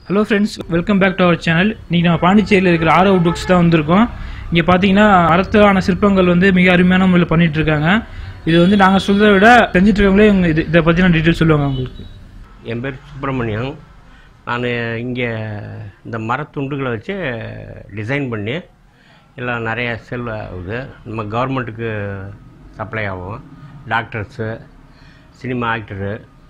hello friends welcome back to our channel இன்றைக்கி நம்ம பாண்டிச்சேரியில் இருக்கிற ஆரோ புக்ஸ் தான் வந்திருக்கோம் இங்கே பார்த்தீங்கன்னா அறத்தான சிற்பங்கள் வந்து மிக அருமையான முறையில் பண்ணிட்டு இருக்காங்க இது வந்து நாங்கள் சொல்றதை விட செஞ்சுட்டு இருக்கவங்களே இவங்க இது இதை பற்றின டீட்டெயில் சொல்லுவாங்க உங்களுக்கு என் பேர் சுப்பிரமணியம் நான் இங்கே இந்த மரத்துண்டுகளை வச்சு டிசைன் பண்ணி எல்லாம் நிறைய செல் ஆகுது நம்ம கவர்மெண்ட்டுக்கு சப்ளை ஆகும் டாக்டர்ஸு சினிமா ஆக்டரு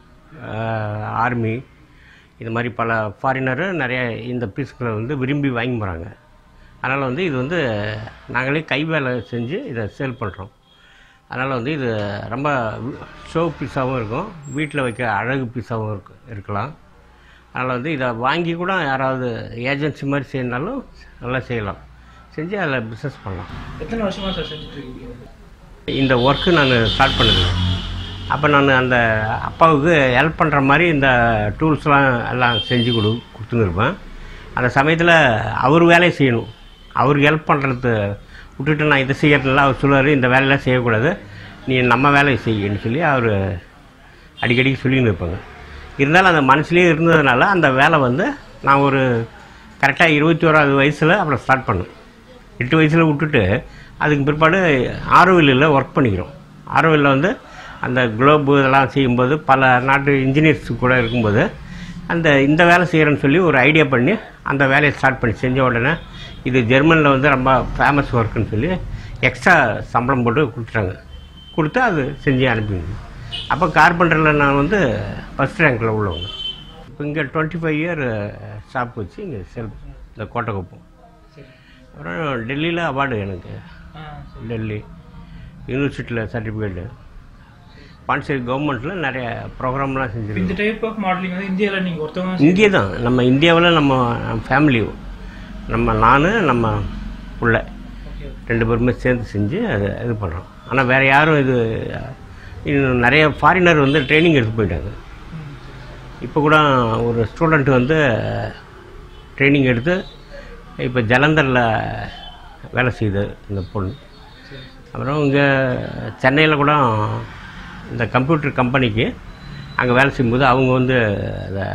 ஆர்மி இது மாதிரி பல ஃபாரினரு நிறைய இந்த பீஸ்களை வந்து விரும்பி வாங்கி போகிறாங்க அதனால் வந்து இது வந்து நாங்களே கை வேலை செஞ்சு இதை சேல் பண்ணுறோம் அதனால் வந்து இது ரொம்ப ஷோ பீஸாகவும் இருக்கும் வீட்டில் வைக்க அழகு பீஸாகவும் இருக்கு இருக்கலாம் அதனால் வந்து இதை வாங்கி கூட யாராவது ஏஜென்சி மாதிரி செய்யணுனாலும் நல்லா செய்யலாம் செஞ்சு அதில் பிஸ்னஸ் பண்ணலாம் எத்தனை வருஷமாக சார் செஞ்சுட்டு இருக்கீங்க இந்த ஒர்க்கு நான் ஸ்டார்ட் பண்ணது அப்போ நான் அந்த அப்பாவுக்கு ஹெல்ப் பண்ணுற மாதிரி இந்த டூல்ஸ்லாம் எல்லாம் செஞ்சு கொடு கொடுத்துன்னு இருப்பேன் அந்த சமயத்தில் அவர் வேலையை செய்யணும் அவருக்கு ஹெல்ப் பண்ணுறது விட்டுட்டு நான் இதை செய்யறதுனால அவர் சொல்லுவார் இந்த வேலையெல்லாம் செய்யக்கூடாது நீ நம்ம வேலையை செய்யன்னு சொல்லி அவர் அடிக்கடி சொல்லின்னு இருப்பாங்க இருந்தாலும் அந்த மனசுலேயே இருந்ததுனால அந்த வேலை வந்து நான் ஒரு கரெக்டாக இருபத்தி ஓராவது வயசில் அப்புறம் ஸ்டார்ட் பண்ணேன் எட்டு வயசில் விட்டுட்டு அதுக்கு பிற்பாடு ஆரோவில்லில் ஒர்க் பண்ணிக்கிறோம் ஆரோவில்லில் வந்து அந்த குளோபு இதெல்லாம் செய்யும்போது பல நாட்டு இன்ஜினியர்ஸ் கூட இருக்கும்போது அந்த இந்த வேலை செய்கிறேன்னு சொல்லி ஒரு ஐடியா பண்ணி அந்த வேலையை ஸ்டார்ட் பண்ணி செஞ்ச உடனே இது ஜெர்மனியில் வந்து ரொம்ப ஃபேமஸ் ஒர்க்குன்னு சொல்லி எக்ஸ்ட்ரா சம்பளம் போட்டு கொடுத்துட்டாங்க கொடுத்து அது செஞ்சு அனுப்பிங்க அப்போ கார்பெண்டரில் நான் வந்து ஃபஸ்ட் ரேங்கில் உள்ளவங்க இப்போ இங்கே டுவெண்ட்டி ஃபைவ் இயர் ஷாப் வச்சு இங்கே செல் இந்த கோட்டைக்குப்பம் சரி அப்புறம் டெல்லியில் அவார்டு எனக்கு ஆ டெல்லி யூனிவர்சிட்டியில் சர்டிஃபிகேட்டு பாண்டிச்சேரி கவர்மெண்ட்டில் நிறைய ப்ரோக்ராம்லாம் செஞ்சுருக்கோம் இந்த டைப் ஆஃப் மாடலிங் வந்து இந்தியாவில் நீங்கள் ஒருத்தவங்க இந்தியா தான் நம்ம இந்தியாவில் நம்ம ஃபேமிலி நம்ம நான் நம்ம புள்ள ஓகே ரெண்டு பேருமே சேர்ந்து செஞ்சு அதை இது பண்ணுறோம் ஆனால் வேறு யாரும் இது இன்னும் நிறைய ஃபாரினர் வந்து ட்ரைனிங் எடுத்து போயிட்டாங்க இப்போ கூட ஒரு ஸ்டூடெண்ட் வந்து ட்ரைனிங் எடுத்து இப்போ ஜலந்தரில் வேலை செய்யுது இந்த பொண்ணு சரி அப்புறம் இங்கே சென்னையில் கூட இந்த கம்ப்யூட்டர் கம்பெனிக்கு அங்கே வேலை செய்யும்போது அவங்க வந்து அதை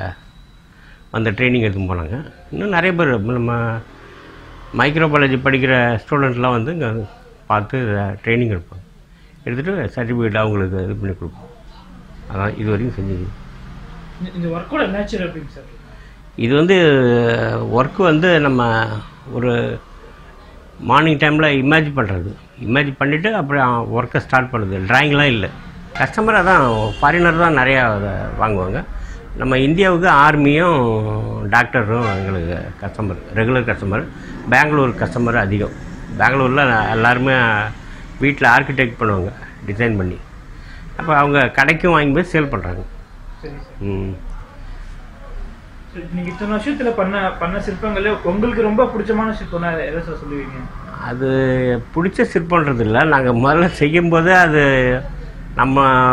அந்த ட்ரைனிங் எடுத்து போனாங்க இன்னும் நிறைய பேர் நம்ம மைக்ரோபாலஜி படிக்கிற ஸ்டூடெண்ட்லாம் வந்து இங்கே பார்த்து ட்ரைனிங் எடுப்பாங்க எடுத்துகிட்டு சர்டிஃபிகேட் அவங்களுக்கு இது பண்ணி கொடுப்போம் அதான் இது வரைக்கும் செஞ்சது இந்த- இந்த ஒர்க்கோட நேச்சர் எப்படிங்க சார் இது வந்து ஒர்க்கு வந்து நம்ம ஒரு மார்னிங் டைமில் இமேஜ் பண்ணுறது இமேஜ் பண்ணிவிட்டு அப்புறம் ஒர்க்கை ஸ்டார்ட் பண்ணுறது டிராயிங்லாம் இல்லை கஸ்டமர் அதான் ஃபாரினர் தான் நிறையா அதை வாங்குவாங்க நம்ம இந்தியாவுக்கு ஆர்மியும் டாக்டரும் எங்களுக்கு customer regular customer Bangalore customer அதிகம் பெங்களூரில் எல்லாருமே வீட்டில் ஆர்கிடெக்ட் பண்ணுவாங்க டிசைன் பண்ணி அப்போ அவங்க கடைக்கும் வாங்கி போய் சேல் பண்ணுறாங்க சரி சார் ம் சரி, நீங்க இத்தனை வருஷத்துல பண்ண பண்ண சிற்பங்கள்ல உங்களுக்கு ரொம்ப பிடிச்சமான சிற்பம்னா எதை சார் சொல்லுவீங்க அது பிடிச்ச சிற்பன்றது இல்லை நாங்கள் முதல்ல செய்யும்போது அது நம்ம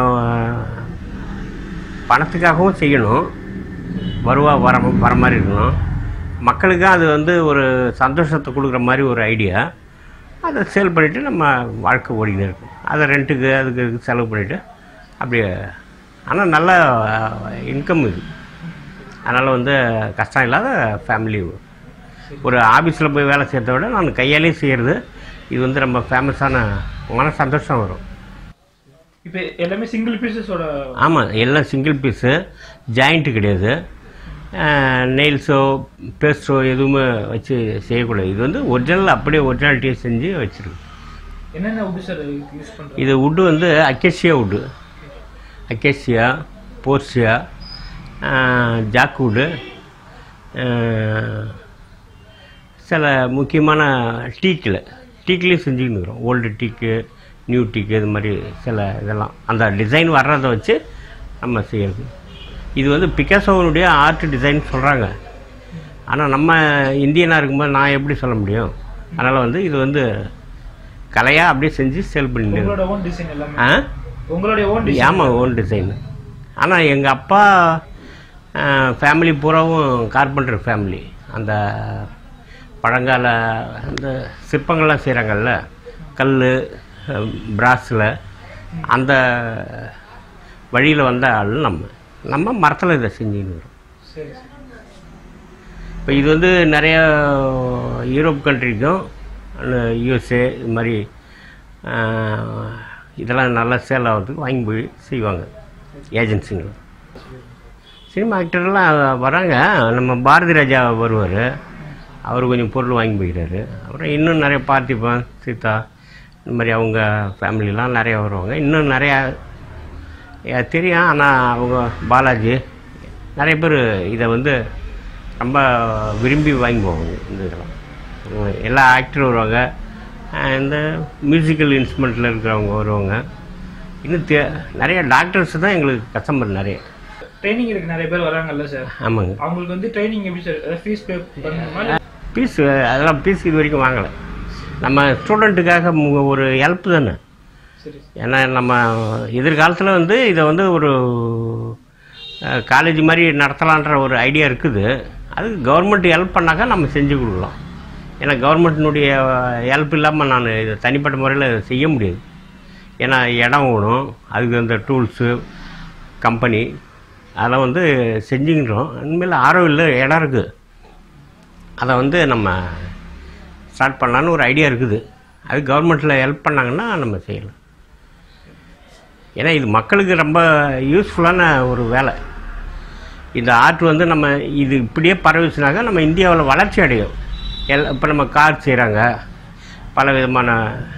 பணத்துக்காகவும் செய்யணும் வருவா வர வர மாதிரி இருக்கணும் மக்களுக்கும் அது வந்து ஒரு சந்தோஷத்தை கொடுக்குற மாதிரி ஒரு ஐடியா அதை சேல் பண்ணிவிட்டு நம்ம வாழ்க்கை ஓடிக்கிட்டு இருக்கும் அதை ரெண்ட்டுக்கு அதுக்கு இதுக்கு செலவு பண்ணிவிட்டு அப்படியே ஆனால் நல்ல இன்கம் இது அதனால் வந்து கஷ்டம் இல்லாத ஃபேமிலி ஒரு ஆஃபீஸில் போய் வேலை செய்கிறத விட நான் கையாலே செய்கிறது இது வந்து ரொம்ப ஃபேமஸான மன சந்தோஷம் வரும் இப்போ எல்லாமே சிங்கிள் பீசஸோட ஆமாம் எல்லாம் சிங்கிள் பீஸு ஜாயிண்ட்டு கிடையாது நெயில்ஸோ பேஸ்டோ எதுவுமே வச்சு செய்யக்கூடாது இது வந்து ஒரிஜினல் அப்படியே ஒரிஜினாலிட்டியை செஞ்சு வச்சுருக்கு என்னென்ன உட் சார் யூஸ் பண்றீங்க இது வுட்டு வந்து அக்கேசியா வுட்டு அக்கேசியா போர்சியா ஜாக் வுட்டு சில முக்கியமான டீக்கில் டீக்லேயும் செஞ்சுக்கிட்டு இருக்கிறோம் ஓல்டு டீக்கு நியூ டீக்கு இது மாதிரி சில இதெல்லாம் அந்த டிசைன் வர்றதை வச்சு நம்ம செய்யறது இது வந்து பிகாசோவனுடைய ஆர்ட் டிசைன் சொல்கிறாங்க ஆனால் நம்ம இந்தியனாக இருக்கும்போது நான் எப்படி சொல்ல முடியும் அதனால் வந்து இது வந்து கலையாக அப்படியே செஞ்சு சேல் பண்ணிட்டு உங்களோட ஓன் டிசைன் எல்லாமே ஆ உங்களுடைய ஓன் டிசைன் ஆமாம் ஓன் டிசைன் ஆனால் எங்கள் அப்பா ஃபேமிலி பூராவும் கார்பெண்டர் ஃபேமிலி அந்த பழங்கால அந்த சிற்பங்கள்லாம் செய்கிறாங்கல்ல கல் பிராஸில் அந்த வழியில் வந்த ஆள் நம்ம நம்ம மரத்தில் இதை செஞ்சுன்னு வரோம் சரி சரி இப்போ இது வந்து நிறைய யூரோப் கண்ட்ரிக்கும் யூஎஸ்ஏ இது மாதிரி ஆஹ், இதெல்லாம் நல்லா சேல் ஆகிறதுக்கு வாங்கி போய் செய்வாங்க ஏஜென்சிங்க சினிமா ஆக்டர்லாம் வராங்க நம்ம பாரதி ராஜா வருவார் அவர் கொஞ்சம் பொருள் வாங்கி போய்கிறாரு அப்புறம் இன்னும் நிறைய பார்த்திபன் சீதா இந்த மாதிரி அவங்க ஃபேமிலிலாம் நிறைய வருவாங்க இன்னும் நிறையா ஏ, தெரியும் ஆனால் அவங்க பாலாஜி நிறைய பேர் இதை வந்து ரொம்ப விரும்பி வாங்கி போவாங்க இந்த இதெல்லாம் உம், எல்லா ஆக்டரும் வருவாங்க அஹ், இந்த மியூசிக்கல் இன்ஸ்ட்ருமெண்ட்டில் இருக்கிறவங்க வருவாங்க இன்னும் தே நிறைய டாக்டர்ஸ் தான் எங்களுக்கு கஸ்டமர் நிறைய ட்ரைனிங் இருக்கு நிறைய பேர் வராங்கல்ல சார் ஆமாங்க அவங்களுக்கு வந்து ட்ரைனிங் எப்படி சார் ஏதாவது ஃபீஸ் பே பண்ணணுமா இல்ல- பீஸ் அதெல்லாம் பீஸ் இது வரைக்கும் வாங்கலை நம்ம ஸ்டூடெண்ட்டுக்காக மு- ஒரு ஹெல்ப் தானே சரி ஏன்னா நம்ம எதிர்காலத்தில் வந்து இதை வந்து ஒரு காலேஜ் மாதிரி நடத்தலான்ற ஒரு ஐடியா இருக்குது அதுக்கு கவர்மெண்ட் ஹெல்ப் பண்ணாக்கா நம்ம செஞ்சு கொடுக்கலாம் ஏன்னா கவர்மெண்ட்டினுடைய ஹெல்ப் இல்லாமல் நான் இதை தனிப்பட்ட முறையில் செய்ய முடியாது ஏன்னா இடம் வேணும் அதுக்கு அந்த டூல்ஸு கம்பெனி அதெல்லாம் வந்து செஞ்சுக்கிறோம் இனிமேல் ஆரோவில் இடம் இருக்குது அதை வந்து நம்ம ஸ்டார்ட் பண்ணலான்னு ஒரு ஐடியா இருக்குது அது கவர்மெண்ட்டில் ஹெல்ப் பண்ணாங்கன்னா நம்ம செய்யலாம் ஏன்னா இது மக்களுக்கு ரொம்ப யூஸ்ஃபுல்லான ஒரு வேலை இந்த ஆர்ட் வந்து நம்ம இது இப்படியே பரவிச்சுனாக்கா நம்ம இந்தியாவில் வளர்ச்சி அடையும் எல் இப்போ நம்ம கார் செய்கிறாங்க பல விதமான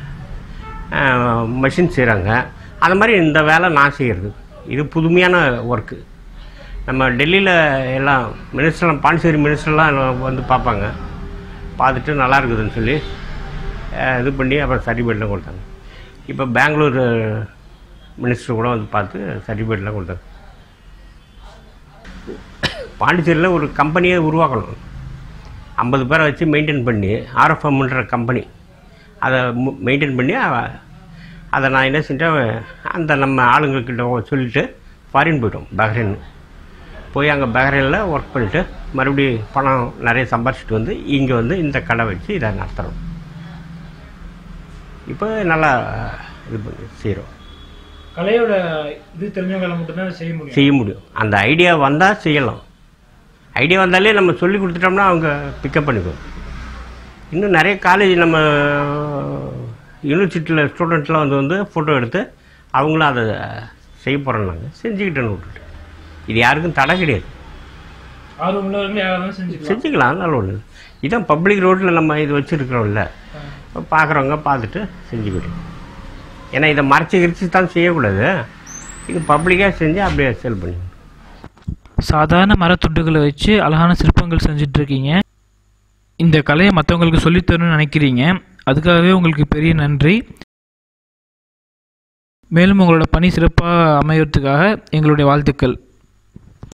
மிஷின் செய்கிறாங்க அந்த மாதிரி இந்த வேலை நான் செய்கிறது இது புதுமையான ஒர்க்கு நம்ம டெல்லியில் எல்லாம் மினிஸ்டர்லாம் பாண்டிச்சேரி மினிஸ்டர்லாம் வந்து பார்ப்பாங்க பார்த்துட்டு நல்லா இருக்குதுன்னு சொல்லி அஹ், இது பண்ணி அப்புறம் சர்டிஃபிகேட்லாம் கொடுத்தாங்க இப்போ பெங்களூர் மினிஸ்டர் கூட வந்து பார்த்து சர்டிஃபிகேட்லாம் கொடுத்தாங்க பாண்டிச்சேரியில் ஒரு கம்பெனியை உருவாக்கணும் ஐம்பது பேரை வச்சு மெயின்டைன் பண்ணி ஆர்எஃப்எம்ன்ற கம்பெனி அதை மெயின்டைன் பண்ணி அவ- அதை நான் என்ன செஞ்சேன் அந்த நம்ம ஆளுங்கக்கிட்ட சொல்லிட்டு ஃபாரின் போயிட்டோம் பஹ்ரைன் போய் அங்கே பஹ்ரைனில் ஒர்க் பண்ணிவிட்டு மறுபடியும் பணம் நிறைய சம்பாரிச்சிட்டு வந்து இங்கே வந்து இந்த கடை வச்சு இதை நடத்துகிறோம் இப்போ நல்லா இது பண்ணி செய்கிறோம் கலையோட இது தெரிஞ்சவங்களை மட்டும்தான் செய்ய முடியும் செய்ய முடியும் அந்த ஐடியா வந்தால் செய்யலாம் ஐடியா வந்தாலே நம்ம சொல்லி கொடுத்துட்டோம்னா அவங்க பிக்கப் பண்ணிக்குவோம் இன்னும் நிறைய காலேஜ் நம்ம யூனிவர்சிட்டியில் ஸ்டூடெண்ட்லாம் வந்து வந்து ஃபோட்டோ எடுத்து அவங்களும் அதை செய்ய போகிறோன்னாங்க செஞ்சுக்கிட்டேன்னு விட்டுட்டு இது யாருக்கும் தடை கிடையாது ஆர்வம் உள்ளவர்கள் யாராவது செஞ்சுக்கலாம் செஞ்சுக்கலாம் நல்ல ஒன்று இதான் பப்ளிக் ரோட்டில் நம்ம இது வச்சுருக்குறோம்ல பார்க்குறவங்க பார்த்துட்டு செஞ்சுக்கிட்டோம் ஏன்னா இதை மறைச்சி கிரிச்சு தான் செய்யக்கூடாது இது பப்ளிக்காக செஞ்சு அப்படியே செல் பண்ணி சாதாரண மரத்துண்டுகளை வச்சு அழகான சிற்பங்கள் செஞ்சுட்டு இருக்கீங்க இந்த கலையை மற்றவங்களுக்கு சொல்லித்தரணும்னு நினைக்கிறீங்க அதுக்காகவே உங்களுக்கு பெரிய நன்றி மேலும் உங்களோட பணி சிறப்பாக அமையறதுக்காக எங்களுடைய வாழ்த்துக்கள்